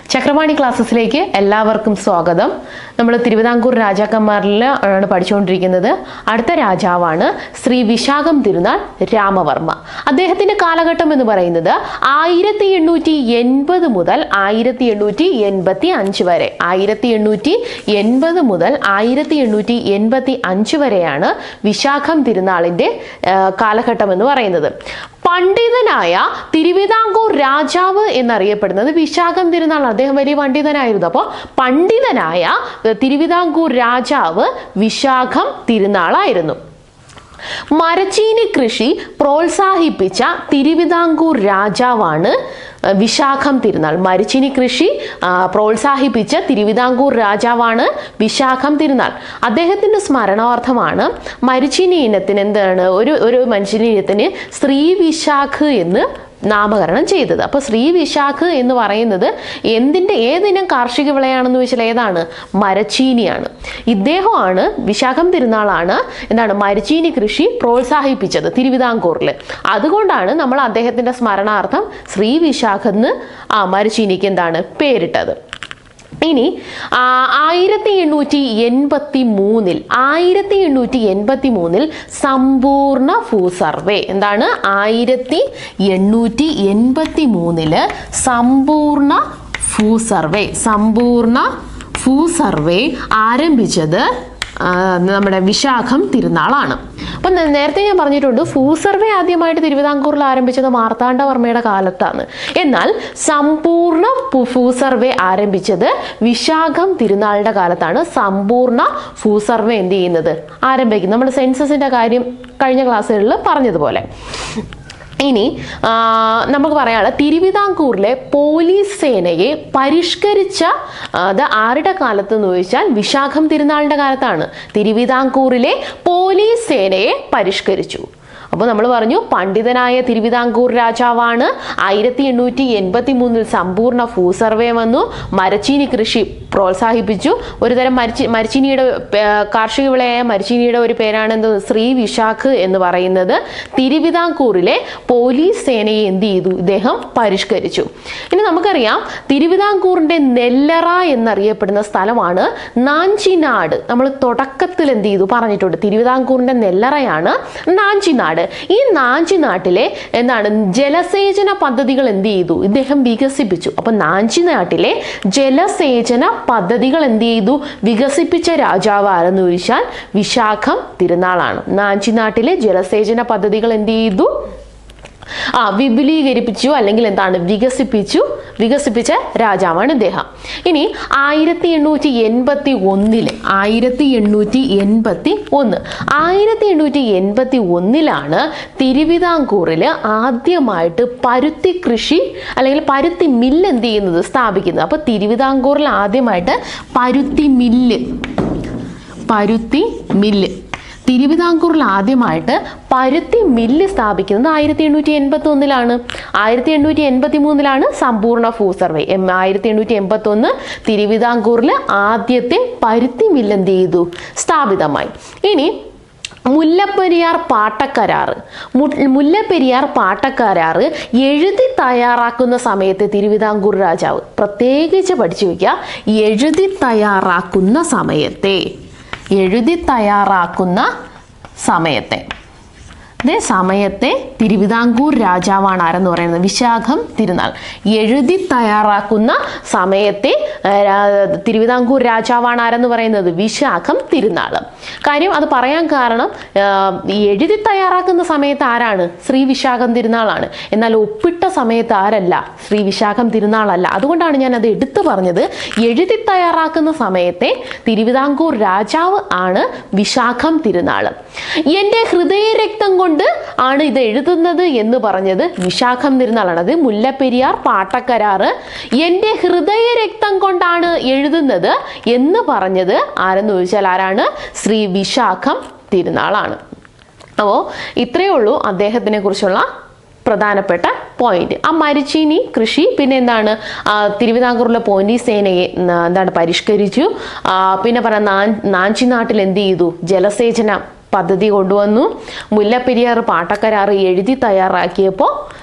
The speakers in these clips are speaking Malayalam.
ചക്രവാണി ക്ലാസ്സസിലേക്ക് എല്ലാവർക്കും സ്വാഗതം നമ്മൾ തിരുവിതാംകൂർ രാജാക്കന്മാരിൽ ആണ് പഠിച്ചുകൊണ്ടിരിക്കുന്നത് അടുത്ത രാജാവാണ് ശ്രീ വിശാഖം തിരുനാൾ രാമവർമ്മ അദ്ദേഹത്തിന്റെ കാലഘട്ടം എന്ന് പറയുന്നത് ആയിരത്തി എണ്ണൂറ്റി എൺപത് മുതൽ ആയിരത്തി എണ്ണൂറ്റി എൺപത്തി അഞ്ച് വരെ ആയിരത്തി എണ്ണൂറ്റി എൺപത് മുതൽ ആയിരത്തി എണ്ണൂറ്റി എൺപത്തി അഞ്ച് വരെയാണ് വിശാഖം തിരുനാളിന്റെ ആ, കാലഘട്ടം എന്ന് പറയുന്നത് പണ്ഡിതനായ തിരുവിതാംകൂർ രാജാവ് എന്നറിയപ്പെടുന്നത് വിശാഖം തിരുനാൾ അദ്ദേഹം വലിയ പണ്ഡിതനായിരുന്നു അപ്പോൾ പണ്ഡിതനായ ഏർ, തിരുവിതാംകൂർ രാജാവ് വിശാഖം തിരുനാളായിരുന്നു മരച്ചീനി കൃഷി പ്രോത്സാഹിപ്പിച്ച തിരുവിതാംകൂർ രാജാവാണ് ഏർ, വിശാഖം തിരുനാൾ മരച്ചീനി കൃഷി ആ, പ്രോത്സാഹിപ്പിച്ച തിരുവിതാംകൂർ രാജാവാണ് വിശാഖം തിരുനാൾ അദ്ദേഹത്തിന്റെ സ്മരണാർത്ഥമാണ് മരിച്ചീനി ഇനത്തിന് എന്താണ് ഒരു ഒരു മനുഷ്യനി ഇനത്തിന് സ്ത്രീ വിശാഖ് എന്ന് നാമകരണം ചെയ്തത് അപ്പോൾ ശ്രീ വിശാഖ് എന്ന് പറയുന്നത് എന്തിൻ്റെ ഏതിനം കാർഷിക വിളയാണെന്ന് ചോദിച്ചാൽ ഏതാണ് മരച്ചീനിയാണ് ഇദ്ദേഹമാണ് വിശാഖം തിരുനാളാണ് എന്താണ് മരച്ചീനി കൃഷി പ്രോത്സാഹിപ്പിച്ചത് തിരുവിതാംകൂറിൽ അതുകൊണ്ടാണ് നമ്മൾ അദ്ദേഹത്തിൻ്റെ സ്മരണാർത്ഥം ശ്രീ വിശാഖ് എന്ന് ആ മരച്ചീനിക്ക് എന്താണ് പേരിട്ടത് ഇനി ആ, ആയിരത്തി എണ്ണൂറ്റി എൺപത്തി മൂന്നിൽ ആയിരത്തി എണ്ണൂറ്റി എൺപത്തി മൂന്നിൽ സമ്പൂർണ്ണ ഭൂ സർവേ എന്താണ് ആയിരത്തി എണ്ണൂറ്റി എൺപത്തി മൂന്നില് സമ്പൂർണ്ണ ഭൂ സർവേ സമ്പൂർണ്ണ ഭൂ സർവേ ആരംഭിച്ചത് ആ, നമ്മുടെ വിശാഖം തിരുനാളാണ് അപ്പം നേ- നേരത്തെ ഞാൻ പറഞ്ഞിട്ടുണ്ട് ഭൂ സർവേ ആദ്യമായിട്ട് തിരുവിതാംകൂറിൽ ആരംഭിച്ചത് മാർത്താണ്ഡവർമ്മയുടെ കാലത്താണ് എന്നാൽ സമ്പൂർണ്ണ ഭൂ- ഭൂ സർവേ ആരംഭിച്ചത് വിശാഖം തിരുനാളിന്റെ കാലത്താണ് സമ്പൂർണ്ണ ഭൂ സർവേ എന്ത് ചെയ്യുന്നത് ആരംഭിക്കുന്നത് നമ്മൾ സെൻസസിന്റെ കാര്യം കഴിഞ്ഞ ക്ലാസ്സുകളിൽ പറഞ്ഞതുപോലെ ഇനി ആ, നമുക്ക് പറയാനുള്ളത് തിരുവിതാംകൂറിലെ പോലീസ് സേനയെ പരിഷ്കരിച്ച ആ, അത് ആരുടെ കാലത്ത് എന്ന് ചോദിച്ചാൽ വിശാഖം തിരുനാളിന്റെ കാലത്താണ് തിരുവിതാംകൂറിലെ പോലീസ് സേനയെ പരിഷ്കരിച്ചു അപ്പോൾ നമ്മൾ പറഞ്ഞു പണ്ഡിതനായ തിരുവിതാംകൂർ രാജാവാണ് ആയിരത്തി എണ്ണൂറ്റി എൺപത്തി മൂന്നിൽ സമ്പൂർണ്ണ ഭൂ സർവേ വന്നു മരച്ചീനി കൃഷി പ്രോത്സാഹിപ്പിച്ചു ഒരുതരം മരിച്ചി മരിച്ചീനിയുടെ പേ- കാർഷിക വിളയായ മരിച്ചീനിയുടെ ഒരു പേരാണ് എന്ത് ശ്രീ വിശാഖ് എന്ന് പറയുന്നത് തിരുവിതാംകൂറിലെ പോലീസ് സേനയെ എന്ത് ചെയ്തു ഇദ്ദേഹം പരിഷ്കരിച്ചു ഇനി നമുക്കറിയാം തിരുവിതാംകൂറിന്റെ നെല്ലറ എന്നറിയപ്പെടുന്ന സ്ഥലമാണ് നാഞ്ചിനാട് നമ്മൾ തുടക്കത്തിൽ എന്ത് ചെയ്തു പറഞ്ഞിട്ടുണ്ട് തിരുവിതാംകൂറിന്റെ നെല്ലറയാണ് നാഞ്ചിനാട് ഈ നാഞ്ചിനാട്ടിലെ എന്താണ് ജലസേചന പദ്ധതികൾ എന്ത് ചെയ്തു ഇദ്ദേഹം വികസിപ്പിച്ചു അപ്പൊ നാഞ്ചിനാട്ടിലെ ജലസേചന പദ്ധതികൾ എന്ത് ചെയ്തു വികസിപ്പിച്ച രാജാവ് ആരെന്ന് ചോദിച്ചാൽ വിശാഖം തിരുനാളാണ് നാഞ്ചിനാട്ടിലെ ജലസേചന പദ്ധതികൾ എന്ത് ചെയ്തു ആ വിപുലീകരിപ്പിച്ചു അല്ലെങ്കിൽ എന്താണ് വികസിപ്പിച്ചു വികസിപ്പിച്ച രാജാവാണ് ഇദ്ദേഹം ഇനി ആയിരത്തി എണ്ണൂറ്റി എൺപത്തി ഒന്നില് ആയിരത്തി എണ്ണൂറ്റി എൺപത്തി ഒന്ന് ആയിരത്തി എണ്ണൂറ്റി എൺപത്തി ഒന്നിലാണ് തിരുവിതാംകൂറിൽ ആദ്യമായിട്ട് പരുത്തി കൃഷി അല്ലെങ്കിൽ പരുത്തി മില്ല് എന്ത് ചെയ്യുന്നത് സ്ഥാപിക്കുന്നത് അപ്പോൾ തിരുവിതാംകൂറിൽ ആദ്യമായിട്ട് പരുത്തി മില്ല് പരുത്തി മില്ല് തിരുവിതാംകൂറിൽ ആദ്യമായിട്ട് പരുത്തി മില്ല് സ്ഥാപിക്കുന്നത് ആയിരത്തി എണ്ണൂറ്റി എൺപത്തി ഒന്നിലാണ് ആയിരത്തി എണ്ണൂറ്റി എൺപത്തി മൂന്നിലാണ് സമ്പൂർണ്ണ ഭൂ സർവേ എം ആയിരത്തി എണ്ണൂറ്റി എൺപത്തി ഒന്ന് തിരുവിതാംകൂറിൽ ആദ്യത്തെ പരുത്തി മില്ല് എന്ത് ചെയ്തു സ്ഥാപിതമായി ഇനി മുല്ലപ്പെരിയാർ പാട്ടക്കരാറ് മു- മുല്ലപ്പെരിയാർ പാട്ടക്കരാറ് എഴുതി തയ്യാറാക്കുന്ന സമയത്ത് തിരുവിതാംകൂർ രാജാവ് പ്രത്യേകിച്ച് പഠിച്ചു വയ്ക്കുക എഴുതി തയ്യാറാക്കുന്ന സമയത്തെ എഴുതി തയ്യാറാക്കുന്ന സമയത്തെ അതേ സമയത്തെ തിരുവിതാംകൂർ രാജാവാണ് ആരെന്ന് പറയുന്നത് വിശാഖം തിരുനാൾ എഴുതി തയ്യാറാക്കുന്ന സമയത്തെ ആ, രാ- തിരുവിതാംകൂർ രാജാവാണ് ആരെന്ന് പറയുന്നത് വിശാഖം തിരുനാൾ കാര്യം അത് പറയാൻ കാരണം ആ, ഈ എഴുതി തയ്യാറാക്കുന്ന സമയത്ത് ആരാണ് ശ്രീ വിശാഖം തിരുനാളാണ് എന്നാൽ ഒപ്പിട്ട സമയത്ത് ആരല്ല ശ്രീ വിശാഖം തിരുനാളല്ല അതുകൊണ്ടാണ് ഞാൻ അത് എടുത്തു പറഞ്ഞത് എഴുതി തയ്യാറാക്കുന്ന സമയത്തെ തിരുവിതാംകൂർ രാജാവ് ആണ് വിശാഖം തിരുനാൾ എൻ്റെ ഹൃദയരക്തം കൊണ്ട് ആണ് ഇത് എഴുതുന്നത് എന്ന് പറഞ്ഞത് വിശാഖം തിരുനാളാണ് അത് മുല്ലപ്പെരിയാർ പാട്ടക്കരാറ് എൻ്റെ ഹൃദയരക്തം കൊണ്ടാണ് എഴുതുന്നത് എന്ന് പറഞ്ഞത് ആരെന്ന് ചോദിച്ചാൽ ആരാണ് ശ്രീ വിശാഖം തിരുനാളാണ് അപ്പോൾ ഇത്രയേ ഉള്ളൂ അദ്ദേഹത്തിനെ കുറിച്ചുള്ള പ്രധാനപ്പെട്ട പോയിന്റ് ആ മരിച്ചീനി കൃഷി പിന്നെ എന്താണ് ആ, തിരുവിതാംകൂറിലെ പോലീസ് സേനയെ ന- എന്താണ് പരിഷ്കരിച്ചു ആ, പിന്നെ പറയാം നാഞ്ചി നാട്ടിൽ എന്ത് ചെയ്തു ജലസേചന പദ്ധതി കൊണ്ടുവന്നു മുല്ലപ്പെരിയാർ പാട്ടക്കരാറ് എഴുതി തയ്യാറാക്കിയപ്പോൾ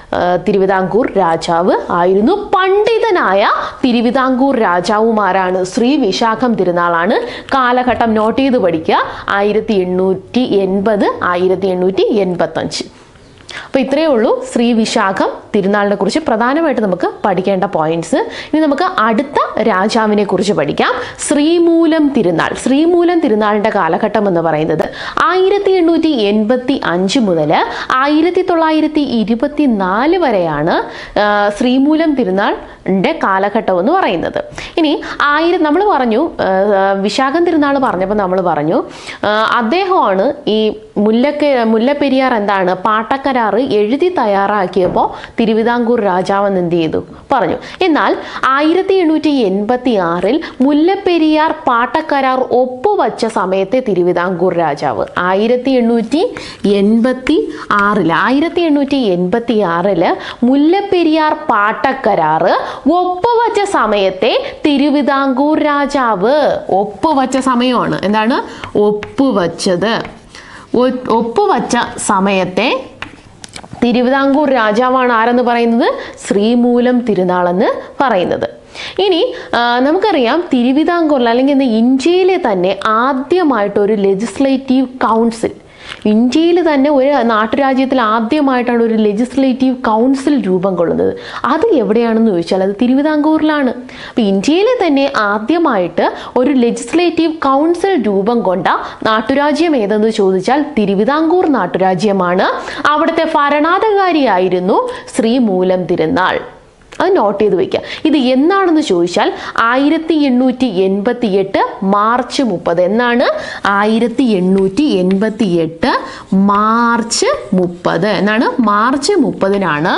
ആ, തിരുവിതാംകൂർ രാജാവ് ആയിരുന്നു പണ്ഡിതനായ തിരുവിതാംകൂർ രാജാവുമാരാണ് ശ്രീ വിശാഖം തിരുനാളാണ് കാലഘട്ടം നോട്ട് ചെയ്ത് പഠിക്കുക ആയിരത്തി എണ്ണൂറ്റി എൺപത് ആയിരത്തി എണ്ണൂറ്റി എൺപത്തഞ്ച് അപ്പോൾ ഇത്രയേ ഉള്ളൂ ശ്രീ വിശാഖം തിരുനാളിനെ കുറിച്ച് പ്രധാനമായിട്ട് നമുക്ക് പഠിക്കേണ്ട പോയിന്റ്സ് ഇനി നമുക്ക് അടുത്ത രാജാവിനെ കുറിച്ച് പഠിക്കാം ശ്രീമൂലം തിരുനാൾ ശ്രീമൂലം തിരുനാളിൻ്റെ കാലഘട്ടം എന്ന് പറയുന്നത് ആയിരത്തി എണ്ണൂറ്റി എൺപത്തി അഞ്ച് മുതൽ ആയിരത്തി തൊള്ളായിരത്തി ഇരുപത്തി നാല് വരെയാണ് ആ, ശ്രീമൂലം തിരുനാളിൻ്റെ കാലഘട്ടം എന്ന് പറയുന്നത് ഇനി ആയിരം നമ്മൾ പറഞ്ഞു ആ, വിശാഖം തിരുനാൾ പറഞ്ഞപ്പോൾ നമ്മൾ പറഞ്ഞു ആ, അദ്ദേഹമാണ് ഈ മുല്ലക്ക് മുല്ലപ്പെരിയാർ എന്താണ് പാട്ടക്കരാറ് എഴുതി തയ്യാറാക്കിയപ്പോൾ തിരുവിതാംകൂർ രാജാവെന്ന് എന്ത് ചെയ്തു പറഞ്ഞു എന്നാൽ ആയിരത്തി എണ്ണൂറ്റി എൺപത്തി ആറിൽ മുല്ലപ്പെരിയാർ പാട്ടക്കരാർ ഒപ്പുവച്ച സമയത്തെ തിരുവിതാംകൂർ രാജാവ് ആയിരത്തി എണ്ണൂറ്റി എൺപത്തി ആറിൽ ആയിരത്തി എണ്ണൂറ്റി എൺപത്തി ആറില് മുല്ലപ്പെരിയാർ പാട്ടക്കരാറ് ഒപ്പുവച്ച സമയത്തെ തിരുവിതാംകൂർ രാജാവ് ഒപ്പുവച്ച സമയമാണ് എന്താണ് ഒപ്പുവച്ചത് ഒ- ഒപ്പുവച്ച സമയത്തെ തിരുവിതാംകൂർ രാജാവാണ് ആരെന്ന് പറയുന്നത് ശ്രീമൂലം തിരുനാളെന്ന് പറയുന്നത് ഇനി ആ, നമുക്കറിയാം തിരുവിതാംകൂറിൽ അല്ലെങ്കിൽ ഇന്ന് ഇന്ത്യയിലെ തന്നെ ആദ്യമായിട്ട് ഒരു ലെജിസ്ലേറ്റീവ് കൗൺസിൽ ഇന്ത്യയിൽ തന്നെ ഒരു നാട്ടുരാജ്യത്തിൽ ആദ്യമായിട്ടാണ് ഒരു ലെജിസ്ലേറ്റീവ് കൗൺസിൽ രൂപം കൊള്ളുന്നത് അത് എവിടെയാണെന്ന് ചോദിച്ചാൽ അത് തിരുവിതാംകൂറിലാണ് അപ്പോൾ ഇന്ത്യയിലെ തന്നെ ആദ്യമായിട്ട് ഒരു ലെജിസ്ലേറ്റീവ് കൗൺസിൽ രൂപം കൊണ്ട നാട്ടുരാജ്യം ഏതെന്ന് ചോദിച്ചാൽ തിരുവിതാംകൂർ നാട്ടുരാജ്യമാണ് അവിടുത്തെ ഭരണാധികാരിയായിരുന്നു ശ്രീമൂലം തിരുനാൾ അത് നോട്ട് ചെയ്ത് വെക്കുക ഇത് എന്നാണെന്ന് ചോദിച്ചാൽ ആയിരത്തി എണ്ണൂറ്റി എൺപത്തി എട്ട് മാർച്ച് മുപ്പത് എന്നാണ് ആയിരത്തി എണ്ണൂറ്റി എൺപത്തി എട്ട് മാർച്ച് മുപ്പത് എന്നാണ് മാർച്ച് മുപ്പതിനാണ്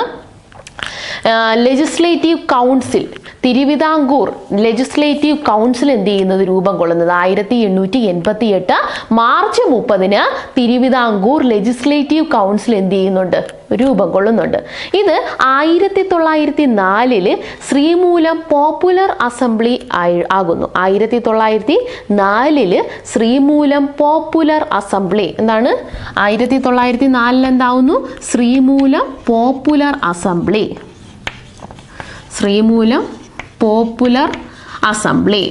legislative council Thiruvithamkoor legislative council എന്ത് ചെയ്യുന്നത് രൂപം കൊള്ളുന്നത് ആയിരത്തി എണ്ണൂറ്റി എൺപത്തി എട്ട് മാർച്ച് മുപ്പതിന് തിരുവിതാംകൂർ ലെജിസ്ലേറ്റീവ് കൗൺസിൽ എന്ത് ചെയ്യുന്നുണ്ട് രൂപം കൊള്ളുന്നുണ്ട് ഇത് ആയിരത്തി തൊള്ളായിരത്തി നാലില് ശ്രീമൂലം പോപ്പുലർ അസംബ്ലി ആയി ആകുന്നു ആയിരത്തി തൊള്ളായിരത്തി നാലില് ശ്രീമൂലം പോപ്പുലർ അസംബ്ലി എന്താണ് ആയിരത്തി തൊള്ളായിരത്തി നാലിൽ എന്താവുന്നു Sreemoolam popular assembly Sreemoolam popular assembly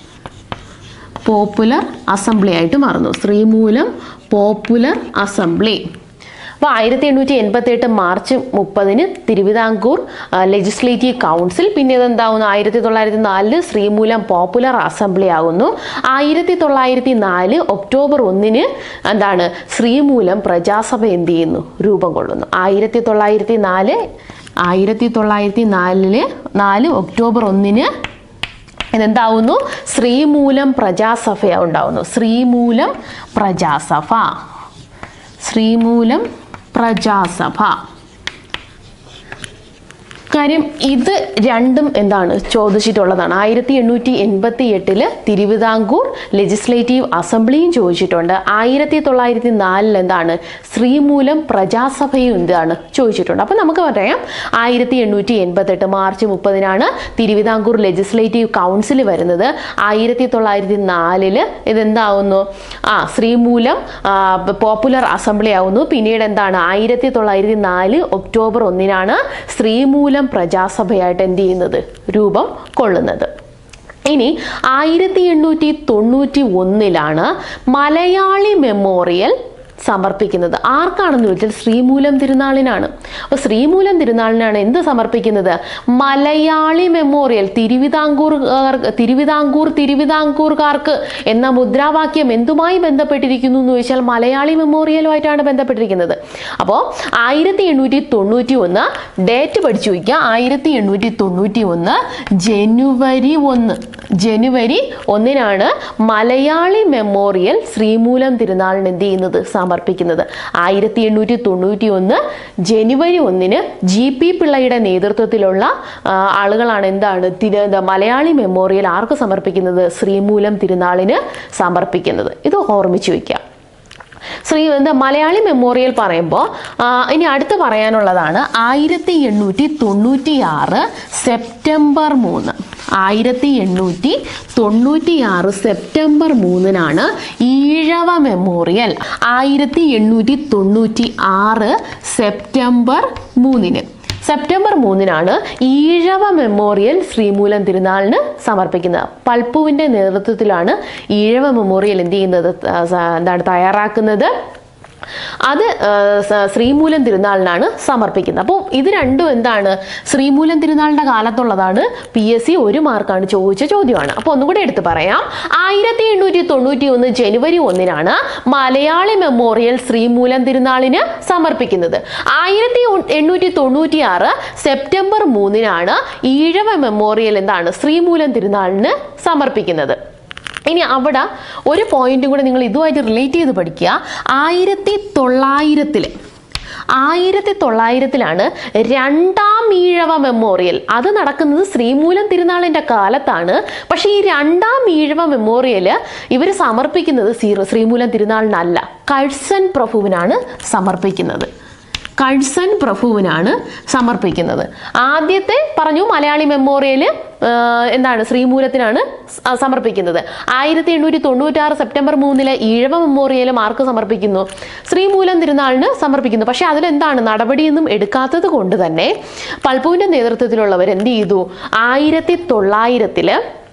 popular assembly ആയിട്ട് മാറുന്നു ശ്രീമൂലം പോപ്പുലർ അസംബ്ലി അപ്പോൾ ആയിരത്തി എണ്ണൂറ്റി എൺപത്തി എട്ട് മാർച്ച് മുപ്പതിന് തിരുവിതാംകൂർ ലെജിസ്ലേറ്റീവ് കൗൺസിൽ പിന്നെ ഇതെന്താവുന്നു ആയിരത്തി തൊള്ളായിരത്തി നാലില് ശ്രീമൂലം പോപ്പുലർ അസംബ്ലി ആകുന്നു ആയിരത്തി തൊള്ളായിരത്തി നാല് ഒക്ടോബർ ഒന്നിന് എന്താണ് ശ്രീമൂലം പ്രജാസഭ എന്ത് ചെയ്യുന്നു രൂപം കൊള്ളുന്നു ആയിരത്തി തൊള്ളായിരത്തി നാല് ആയിരത്തി തൊള്ളായിരത്തി നാലില് നാല് ഒക്ടോബർ ഒന്നിന് ഇതെന്താവുന്നു ശ്രീമൂലം പ്രജാസഭ ഉണ്ടാവുന്നു ശ്രീമൂലം പ്രജാസഭ ശ്രീമൂലം പ്രജാസഭ കാര്യം ഇത് രണ്ടും എന്താണ് ചോദിച്ചിട്ടുള്ളതാണ് ആയിരത്തി എണ്ണൂറ്റി എൺപത്തി എട്ടില് തിരുവിതാംകൂർ ലെജിസ്ലേറ്റീവ് അസംബ്ലിയും ചോദിച്ചിട്ടുണ്ട് ആയിരത്തി തൊള്ളായിരത്തി നാലിൽ എന്താണ് ശ്രീമൂലം പ്രജാസഭയും എന്താണ് ചോദിച്ചിട്ടുണ്ട് അപ്പം നമുക്ക് പറയാം ആയിരത്തി എണ്ണൂറ്റി എൺപത്തെട്ട് മാർച്ച് മുപ്പതിനാണ് തിരുവിതാംകൂർ ലെജിസ്ലേറ്റീവ് കൗൺസിൽ വരുന്നത് ആയിരത്തി തൊള്ളായിരത്തി നാലില് ഇതെന്താവുന്നു ആ ശ്രീമൂലം ആ, പോപ്പുലർ അസംബ്ലി ആവുന്നു പിന്നീട് എന്താണ് ആയിരത്തി തൊള്ളായിരത്തി നാല് ഒക്ടോബർ ഒന്നിനാണ് ശ്രീമൂലം പ്രജാസഭയായിട്ട് എന്ത് ചെയ്യുന്നത് രൂപം കൊള്ളുന്നത് ഇനി ആയിരത്തി എണ്ണൂറ്റി തൊണ്ണൂറ്റി ഒന്നിലാണ് മലയാളി മെമ്മോറിയൽ സമർപ്പിക്കുന്നത് ആർക്കാണെന്ന് ചോദിച്ചാൽ ശ്രീമൂലം തിരുനാളിനാണ് അപ്പോൾ ശ്രീമൂലം തിരുനാളിനാണ് എന്ത് സമർപ്പിക്കുന്നത് മലയാളി മെമ്മോറിയൽ തിരുവിതാംകൂർ തിരുവിതാംകൂർ തിരുവിതാംകൂർക്കാർക്ക് എന്ന മുദ്രാവാക്യം എന്തുമായി ബന്ധപ്പെട്ടിരിക്കുന്നു എന്ന് ചോദിച്ചാൽ മലയാളി മെമ്മോറിയലുമായിട്ടാണ് ബന്ധപ്പെട്ടിരിക്കുന്നത് അപ്പോൾ ആയിരത്തി എണ്ണൂറ്റി തൊണ്ണൂറ്റി ഒന്ന് ഡേറ്റ് പഠിച്ചു വയ്ക്കുക ആയിരത്തി എണ്ണൂറ്റി തൊണ്ണൂറ്റി ഒന്ന് ജനുവരി ഒന്ന് ജനുവരി ഒന്നിനാണ് മലയാളി മെമ്മോറിയൽ ശ്രീമൂലം തിരുനാളിന് എന്ത് ചെയ്യുന്നത് സമർപ്പിക്കുന്നത് ആയിരത്തി എണ്ണൂറ്റി തൊണ്ണൂറ്റി ഒന്ന് ജനുവരി ഒന്നിന് ജി പി പിള്ളയുടെ നേതൃത്വത്തിലുള്ള ആ, ആളുകളാണ് എന്താണ് തിരു എന്താ മലയാളി മെമ്മോറിയൽ ആർക്ക് സമർപ്പിക്കുന്നത് ശ്രീമൂലം തിരുനാളിന് സമർപ്പിക്കുന്നത് ഇത് ഓർമ്മിച്ചു വയ്ക്കുക ശ്രീ എന്താ മലയാളി മെമ്മോറിയൽ പറയുമ്പോൾ ഇനി അടുത്ത് പറയാനുള്ളതാണ് ആയിരത്തി എണ്ണൂറ്റി തൊണ്ണൂറ്റി ആറ് സെപ്റ്റംബർ മൂന്ന് ആയിരത്തി എണ്ണൂറ്റി തൊണ്ണൂറ്റി ആറ് സെപ്റ്റംബർ മൂന്നിനാണ് ഈഴവ മെമ്മോറിയൽ ആയിരത്തി എണ്ണൂറ്റി തൊണ്ണൂറ്റി ആറ് സെപ്റ്റംബർ മൂന്നിന് സെപ്റ്റംബർ മൂന്നിനാണ് ഈഴവ മെമ്മോറിയൽ ശ്രീമൂലം തിരുനാളിന് സമർപ്പിക്കുന്നത് പൾപ്പുവിൻ്റെ നേതൃത്വത്തിലാണ് ഈഴവ മെമ്മോറിയൽ എന്ത് ചെയ്യുന്നത് ആ, സ- എന്താണ് തയ്യാറാക്കുന്നത് അത് ആ, സ- ശ്രീമൂലം തിരുനാളിനാണ് സമർപ്പിക്കുന്നത് അപ്പോൾ ഇത് രണ്ടും എന്താണ് ശ്രീമൂലം തിരുനാളിൻ്റെ കാലത്തുള്ളതാണ് പി എസ് സി ഒരു മാർക്കാണ് ചോദിച്ച ചോദ്യമാണ് അപ്പോൾ ഒന്നുകൂടി എടുത്ത് പറയാം ആയിരത്തി എണ്ണൂറ്റി തൊണ്ണൂറ്റി ഒന്ന് ജനുവരി ഒന്നിനാണ് മലയാളി മെമ്മോറിയൽ ശ്രീമൂലം തിരുനാളിന് സമർപ്പിക്കുന്നത് ആയിരത്തി എണ്ണൂറ്റി തൊണ്ണൂറ്റി ആറ് സെപ്റ്റംബർ മൂന്നിനാണ് ഈഴവ മെമ്മോറിയൽ എന്താണ് ശ്രീമൂലം തിരുനാളിന് സമർപ്പിക്കുന്നത് ഇനി അവിടെ ഒരു പോയിന്റും കൂടെ നിങ്ങൾ ഇതുമായിട്ട് റിലേറ്റ് ചെയ്ത് പഠിക്കുക ആയിരത്തി തൊള്ളായിരത്തില് ആയിരത്തി തൊള്ളായിരത്തിലാണ് രണ്ടാം ഈഴവ മെമ്മോറിയൽ അത് നടക്കുന്നത് ശ്രീമൂലം തിരുനാളിൻ്റെ കാലത്താണ് പക്ഷേ ഈ രണ്ടാം ഈഴവ മെമ്മോറിയൽ ഇവർ സമർപ്പിക്കുന്നത് ശ്രീ ശ്രീമൂലം തിരുനാളിനല്ല കഴ്സൻ പ്രഭുവിനാണ് സമർപ്പിക്കുന്നത് കഴ്സൻ പ്രഭുവിനാണ് സമർപ്പിക്കുന്നത് ആദ്യത്തെ പറഞ്ഞു മലയാളി മെമ്മോറിയൽ എന്താണ് ശ്രീമൂലത്തിനാണ് സ- സമർപ്പിക്കുന്നത് ആയിരത്തി എണ്ണൂറ്റി തൊണ്ണൂറ്റാറ് സെപ്റ്റംബർ മൂന്നിലെ ഈഴവ മെമ്മോറിയൽ മാർക്ക് സമർപ്പിക്കുന്നു ശ്രീമൂലം തിരുനാളിന് സമർപ്പിക്കുന്നു പക്ഷെ അതിലെന്താണ് നടപടിയൊന്നും എടുക്കാത്തത് കൊണ്ട് തന്നെ പൾപ്പുവിൻ്റെ നേതൃത്വത്തിലുള്ളവർ എന്ത് ചെയ്തു ആയിരത്തി തൊള്ളായിരത്തില്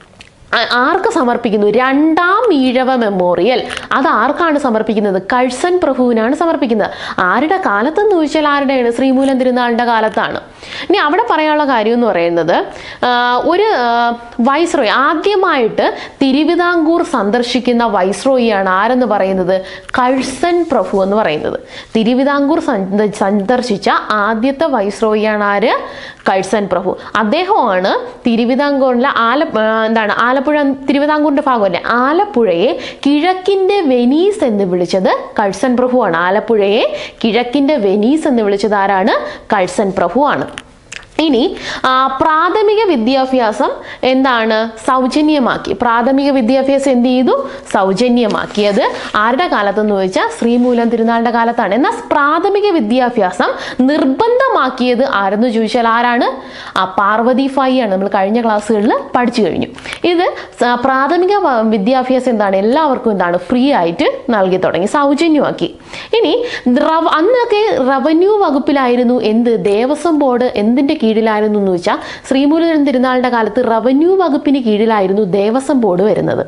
ആ- ആർക്ക് സമർപ്പിക്കുന്നു രണ്ടാം ഈഴവ മെമ്മോറിയൽ അത് ആർക്കാണ് സമർപ്പിക്കുന്നത് കഴ്സൻ പ്രഭുവിനാണ് സമർപ്പിക്കുന്നത് ആരുടെ കാലത്തെന്ന് ചോദിച്ചാൽ ആരുടെയാണ് ശ്രീമൂലം തിരുനാളിൻ്റെ കാലത്താണ് ഇനി അവിടെ പറയാനുള്ള കാര്യം എന്ന് പറയുന്നത് ആ, ഒരു വൈസ്രോയി ആദ്യമായിട്ട് തിരുവിതാംകൂർ സന്ദർശിക്കുന്ന വൈസ്രോയിയാണ് ആരെന്ന് പറയുന്നത് കഴ്സൻ പ്രഭു എന്ന് പറയുന്നത് തിരുവിതാംകൂർ സന്ദ- സന്ദർശിച്ച ആദ്യത്തെ വൈസ്രോയിയാണ് ആര് കഴ്സൻ പ്രഭു അദ്ദേഹമാണ് തിരുവിതാംകൂറിലെ ആല ആ, എന്താണ് ആലപ്പുഴ തിരുവിതാംകൂറിന്റെ ഭാഗമല്ലേ ആലപ്പുഴയെ കിഴക്കിന്റെ വെനീസ് എന്ന് വിളിച്ചത് കഴ്സൻ പ്രഭുവാണ് ആലപ്പുഴയെ കിഴക്കിന്റെ വെനീസ് എന്ന് വിളിച്ചത് ആരാണ് കഴ്സൻ പ്രഭുവാണ് ഇനി ആ, പ്രാഥമിക വിദ്യാഭ്യാസം എന്താണ് സൗജന്യമാക്കി പ്രാഥമിക വിദ്യാഭ്യാസം എന്ത് ചെയ്തു സൗജന്യമാക്കിയത് ആരുടെ കാലത്തെന്ന് ചോദിച്ചാൽ ശ്രീമൂലം തിരുനാളിന്റെ കാലത്താണ് എന്നാൽ പ്രാഥമിക വിദ്യാഭ്യാസം നിർബന്ധമാക്കിയത് ആരെന്ന് ചോദിച്ചാൽ ആരാണ് ആ പാർവതി ഫായി ആണ് നമ്മൾ കഴിഞ്ഞ ക്ലാസ്സുകളിൽ പഠിച്ചു കഴിഞ്ഞു ഇത് സ- പ്രാഥമിക വ- വിദ്യാഭ്യാസം എന്താണ് എല്ലാവർക്കും എന്താണ് ഫ്രീ ആയിട്ട് നൽകി തുടങ്ങി സൗജന്യമാക്കി ഇനി റവ- അന്നൊക്കെ റവന്യൂ വകുപ്പിലായിരുന്നു എന്ത് ദേവസ്വം ബോർഡ് എന്തിന്റെ കീഴിലായിരുന്നു എന്ന് വെച്ചാൽ ശ്രീമൂലം തിരുനാളിന്റെ കാലത്ത് റവന്യൂ വകുപ്പിന് കീഴിലായിരുന്നു ദേവസ്വം ബോർഡ് വരുന്നത്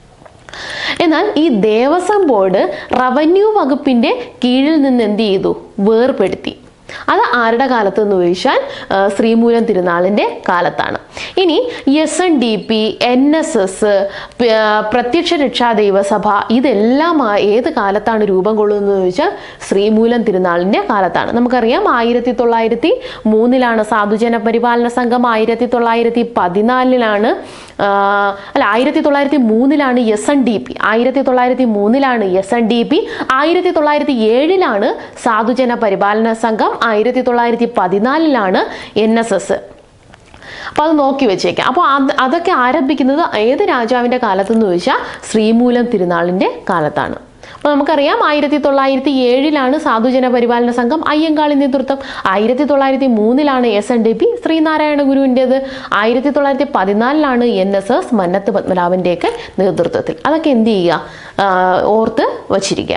എന്നാൽ ഈ ദേവസ്വം ബോർഡ് റവന്യൂ വകുപ്പിന്റെ കീഴിൽ നിന്ന് എന്ത് ചെയ്തു വേർപെടുത്തി അത് ആരുടെ കാലത്ത് എന്ന് ചോദിച്ചാൽ ആ, ശ്രീമൂലം തിരുനാളിൻ്റെ കാലത്താണ് ഇനി S N D P N S S പ്രത്യക്ഷ രക്ഷാ ദൈവസഭ ഇതെല്ലാം ആ- ഏത് കാലത്താണ് രൂപം കൊള്ളുന്നത് ചോദിച്ചാൽ ശ്രീമൂലം തിരുനാളിൻ്റെ കാലത്താണ് നമുക്കറിയാം ആയിരത്തി തൊള്ളായിരത്തി മൂന്നിലാണ് സാധുജന പരിപാലന സംഘം ആയിരത്തി തൊള്ളായിരത്തി പതിനാലിലാണ് ആ, അല്ല ആയിരത്തി തൊള്ളായിരത്തി മൂന്നിലാണ് എസ് എൻ ഡി പി ആയിരത്തി തൊള്ളായിരത്തി മൂന്നിലാണ് എസ് എൻ ഡി പി ആയിരത്തി തൊള്ളായിരത്തി ഏഴിലാണ് സാധുജന പരിപാലന സംഘം ആയിരത്തി തൊള്ളായിരത്തി പതിനാലിലാണ് എൻ എസ് എസ് അപ്പോൾ അത് നോക്കി വെച്ചേക്കാം അപ്പോൾ അത് അതൊക്കെ ആരംഭിക്കുന്നത് ഏത് രാജാവിൻ്റെ കാലത്തെന്ന് ചോദിച്ചാൽ ശ്രീമൂലം തിരുനാളിൻ്റെ കാലത്താണ് അപ്പോൾ നമുക്കറിയാം ആയിരത്തി തൊള്ളായിരത്തി ഏഴിലാണ് സാധുജന പരിപാലന സംഘം അയ്യങ്കാളി നേതൃത്വം ആയിരത്തി തൊള്ളായിരത്തി മൂന്നിലാണ് S N D P Sreenarayana ഗുരുവിൻ്റേത് ആയിരത്തി തൊള്ളായിരത്തി പതിനാലിലാണ് എൻ എസ് എസ് മന്നത്ത് പത്മനാഭൻ്റെയൊക്കെ നേതൃത്വത്തിൽ അതൊക്കെ എന്ത് ചെയ്യുക ആ, ഓർത്ത് വച്ചിരിക്കുക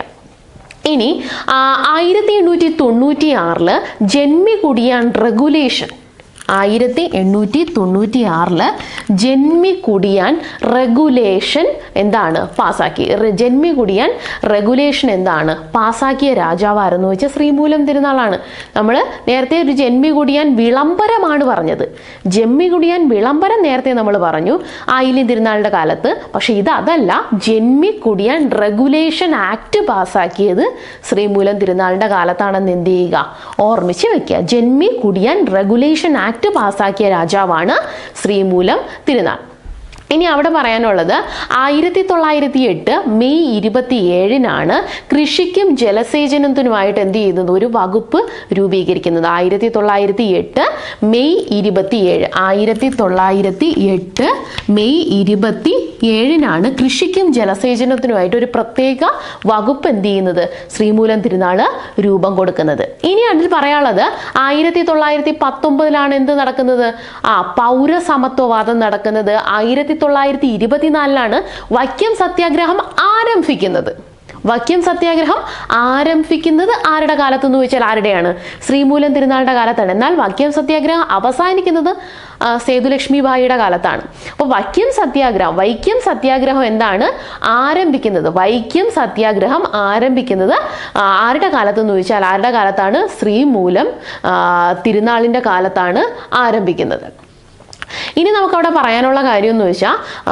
ഇനി ആയിരത്തി എണ്ണൂറ്റി തൊണ്ണൂറ്റി ആറില് ജന്മികുടിയാൻ റെഗുലേഷൻ ആയിരത്തി എണ്ണൂറ്റി തൊണ്ണൂറ്റി ആറില് ജന്മികുടിയാൻ റെഗുലേഷൻ എന്താണ് പാസാക്കി റെ- ജന്മികുടിയാൻ റെഗുലേഷൻ എന്താണ് പാസാക്കിയ രാജാവ് ആരെന്ന് വെച്ചാൽ ശ്രീമൂലം തിരുനാളാണ് നമ്മൾ നേരത്തെ ഒരു ജന്മികുടിയാൻ വിളംബരമാണ് പറഞ്ഞത് ജന്മികുടിയാൻ വിളംബരം നേരത്തെ നമ്മൾ പറഞ്ഞു ആയില്യം തിരുനാളിൻ്റെ കാലത്ത് പക്ഷെ ഇത് അതല്ല ജന്മികുടിയാൻ റെഗുലേഷൻ ആക്ട് പാസ്സാക്കിയത് ശ്രീമൂലം തിരുനാളിൻ്റെ കാലത്താണെന്ന് എന്ത് ചെയ്യുക ഓർമ്മിച്ച് വെക്കുക ജന്മി കുടിയാൻ റെഗുലേഷൻ ആക്ട് പാസ്സാക്കിയ രാജാവാണ് ശ്രീമൂലം തിരുനാൾ ഇനി അവിടെ പറയാനുള്ളത് ആയിരത്തി തൊള്ളായിരത്തി എട്ട് മെയ് ഇരുപത്തി ഏഴിനാണ് കൃഷിക്കും ജലസേചനത്തിനുമായിട്ട് എന്ത് ചെയ്യുന്നത് ഒരു വകുപ്പ് രൂപീകരിക്കുന്നത് ആയിരത്തി തൊള്ളായിരത്തി എട്ട് മെയ് ഇരുപത്തി ഏഴ് ആയിരത്തി തൊള്ളായിരത്തി എട്ട് മെയ് ഇരുപത്തി ഏഴിനാണ് കൃഷിക്കും ജലസേചനത്തിനുമായിട്ട് ഒരു പ്രത്യേക വകുപ്പ് എന്ത് ചെയ്യുന്നത് ശ്രീമൂലം തിരുനാള് രൂപം കൊടുക്കുന്നത് ഇനി അതിൽ പറയാനുള്ളത് ആയിരത്തി തൊള്ളായിരത്തി പത്തൊമ്പതിലാണ് എന്ത് നടക്കുന്നത് ആ പൗരസമത്വവാദം നടക്കുന്നത് ആയിരത്തി തൊള്ളായിരത്തി ഇരുപത്തിനാലിലാണ് വൈക്കം സത്യാഗ്രഹം ആരംഭിക്കുന്നത് വൈക്കം സത്യാഗ്രഹം ആരംഭിക്കുന്നത് ആരുടെ കാലത്തെന്ന് ചോദിച്ചാൽ ആരുടെയാണ് ശ്രീമൂലം തിരുനാളിന്റെ കാലത്താണ് എന്നാൽ വൈക്കം സത്യാഗ്രഹം അവസാനിക്കുന്നത് ആ, സേതുലക്ഷ്മി ബായിയുടെ കാലത്താണ് അപ്പോൾ വൈക്കം സത്യാഗ്രഹം വൈക്കം സത്യാഗ്രഹം എന്താണ് ആരംഭിക്കുന്നത് വൈക്കം സത്യാഗ്രഹം ആരംഭിക്കുന്നത് ആ, ആരുടെ കാലത്തെന്ന് ചോദിച്ചാൽ ആരുടെ കാലത്താണ് ശ്രീമൂലം ആ, തിരുനാളിന്റെ കാലത്താണ് ആരംഭിക്കുന്നത് ഇനി നമുക്ക് അവിടെ പറയാനുള്ള കാര്യം എന്ന് വെച്ചാൽ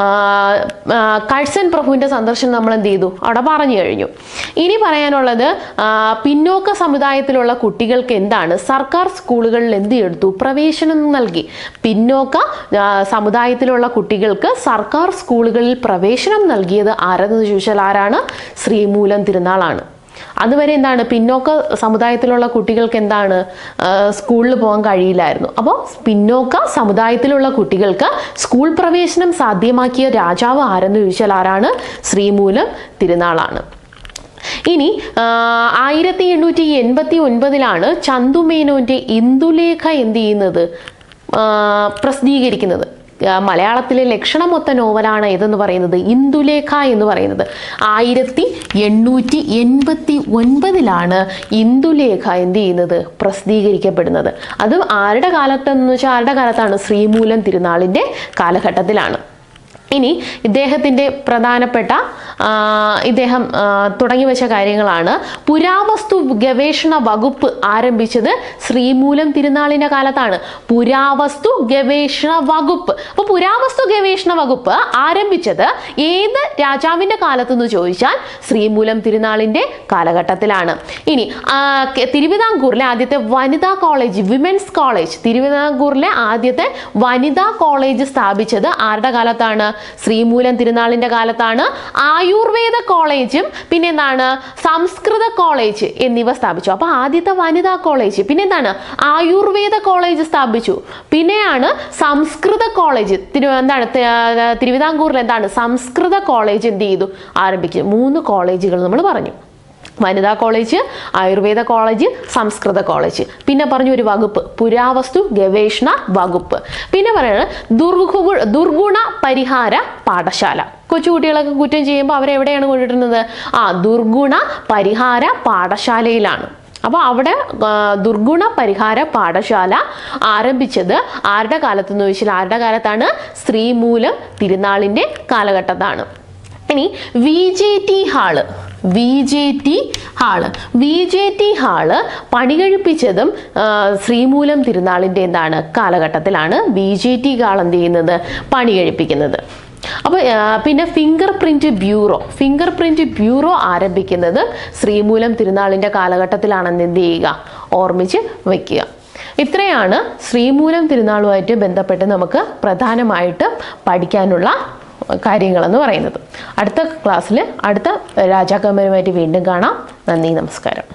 കഴ്സൻ പ്രഭുവിന്റെ സന്ദർശനം നമ്മൾ എന്ത് ചെയ്തു അവിടെ പറഞ്ഞു കഴിഞ്ഞു ഇനി പറയാനുള്ളത് ആ, പിന്നോക്ക സമുദായത്തിലുള്ള കുട്ടികൾക്ക് എന്താണ് സർക്കാർ സ്കൂളുകളിൽ എന്ത് എടുത്തു പ്രവേശനം നൽകി പിന്നോക്ക ആ, സമുദായത്തിലുള്ള കുട്ടികൾക്ക് സർക്കാർ സ്കൂളുകളിൽ പ്രവേശനം നൽകിയത് ആരെന്ന് ചോദിച്ചാൽ ആരാണ് ശ്രീമൂലം തിരുനാളാണ് അതുവരെ എന്താണ് പിന്നോക്ക സമുദായത്തിലുള്ള കുട്ടികൾക്ക് എന്താണ് ആ, സ്കൂളിൽ പോകാൻ കഴിയില്ലായിരുന്നു അപ്പോൾ പിന്നോക്ക സമുദായത്തിലുള്ള കുട്ടികൾക്ക് സ്കൂൾ പ്രവേശനം സാധ്യമാക്കിയ രാജാവ് ആരെന്ന് ചോദിച്ചാൽ ആരാണ് ശ്രീമൂലം തിരുനാളാണ് ഇനി ആയിരത്തി എണ്ണൂറ്റി എൺപത്തി ഒൻപതിലാണ് ചന്തുമേനോന്റെ ഇന്ദുലേഖ എന്ത് ചെയ്യുന്നത് ആ, പ്രസിദ്ധീകരിക്കുന്നത് ആ, മലയാളത്തിലെ ലക്ഷണമൊത്ത നോവലാണ് ഏതെന്ന് പറയുന്നത് ഇന്ദുലേഖ എന്ന് പറയുന്നത് ആയിരത്തി എണ്ണൂറ്റി എൺപത്തി ഒൻപതിലാണ് ഇന്ദുലേഖ എന്ത് ചെയ്യുന്നത് പ്രസിദ്ധീകരിക്കപ്പെടുന്നത് അതും ആരുടെ കാലത്തെന്ന് വെച്ചാൽ ആരുടെ കാലത്താണ് ശ്രീമൂലം തിരുനാളിൻ്റെ കാലഘട്ടത്തിലാണ് ഇനി ഇദ്ദേഹത്തിൻ്റെ പ്രധാനപ്പെട്ട ആ, ഇദ്ദേഹം ആ, തുടങ്ങി വെച്ച കാര്യങ്ങളാണ് പുരാവസ്തു ഗവേഷണ വകുപ്പ് ആരംഭിച്ചത് ശ്രീമൂലം തിരുനാളിൻ്റെ കാലത്താണ് പുരാവസ്തു ഗവേഷണ വകുപ്പ് അപ്പോൾ പുരാവസ്തു ഗവേഷണ വകുപ്പ് ആരംഭിച്ചത് ഏത് രാജാവിൻ്റെ കാലത്തെന്ന് ചോദിച്ചാൽ ശ്രീമൂലം തിരുനാളിൻ്റെ കാലഘട്ടത്തിലാണ് ഇനി ആ, കെ- തിരുവിതാംകൂറിലെ ആദ്യത്തെ വനിതാ കോളേജ് വിമൻസ് കോളേജ് തിരുവിതാംകൂറിലെ ആദ്യത്തെ വനിതാ കോളേജ് സ്ഥാപിച്ചത് ആരുടെ കാലത്താണ് ശ്രീമൂലം തിരുനാളിന്റെ കാലത്താണ് ആയുർവേദ കോളേജും പിന്നെ എന്താണ് സംസ്കൃത കോളേജ് എന്നിവ സ്ഥാപിച്ചു അപ്പൊ ആദ്യത്തെ വനിതാ കോളേജ് പിന്നെ എന്താണ് ആയുർവേദ കോളേജ് സ്ഥാപിച്ചു പിന്നെയാണ് സംസ്കൃത കോളേജ് തിരു എന്താണ് തി- ആ, തിരുവിതാംകൂറിൽ എന്താണ് സംസ്കൃത കോളേജ് എന്ത് ചെയ്തു ആരംഭിച്ചു മൂന്ന് കോളേജുകൾ നമ്മൾ പറഞ്ഞു വനിതാ കോളേജ് ആയുർവേദ കോളേജ് സംസ്കൃത കോളേജ് പിന്നെ പറഞ്ഞു ഒരു വകുപ്പ് പുരാവസ്തു ഗവേഷണ വകുപ്പ് പിന്നെ പറയുന്നത് ദുർഗു ദുർഗുണ പരിഹാര പാഠശാല കൊച്ചുകുട്ടികളൊക്കെ കുറ്റം ചെയ്യുമ്പോൾ അവരെവിടെയാണ് കൊണ്ടിട്ടുന്നത് ആ ദുർഗുണ പരിഹാര പാഠശാലയിലാണ് അപ്പോൾ അവിടെ ആ, ദുർഗുണ പരിഹാര പാഠശാല ആരംഭിച്ചത് ആരുടെ കാലത്തെന്ന് ചോദിച്ചാൽ ആരുടെ കാലത്താണ് ശ്രീമൂലം തിരുനാളിൻ്റെ കാലഘട്ടത്താണ് ഇനി V J T hall V J T hall V J T hall പണി കഴിപ്പിച്ചതും ആ, ശ്രീമൂലം തിരുനാളിൻ്റെ എന്താണ് കാലഘട്ടത്തിലാണ് വി ജെ ടി ഹാൾ എന്ത് ചെയ്യുന്നത് പണി കഴിപ്പിക്കുന്നത് അപ്പോൾ പിന്നെ finger print bureau finger print bureau ആരംഭിക്കുന്നത് ശ്രീമൂലം തിരുനാളിൻ്റെ കാലഘട്ടത്തിലാണെന്ന് എന്ത് ചെയ്യുക ഓർമ്മിച്ച് വയ്ക്കുക ഇത്രയാണ് ശ്രീമൂലം തിരുനാളുമായിട്ട് ബന്ധപ്പെട്ട് നമുക്ക് പ്രധാനമായിട്ട് പഠിക്കാനുള്ള കാര്യങ്ങളെന്ന് പറയുന്നത് അടുത്ത ക്ലാസ്സിൽ അടുത്ത രാജാക്കന്മാരുമായിട്ട് വീണ്ടും കാണാം നന്ദി നമസ്കാരം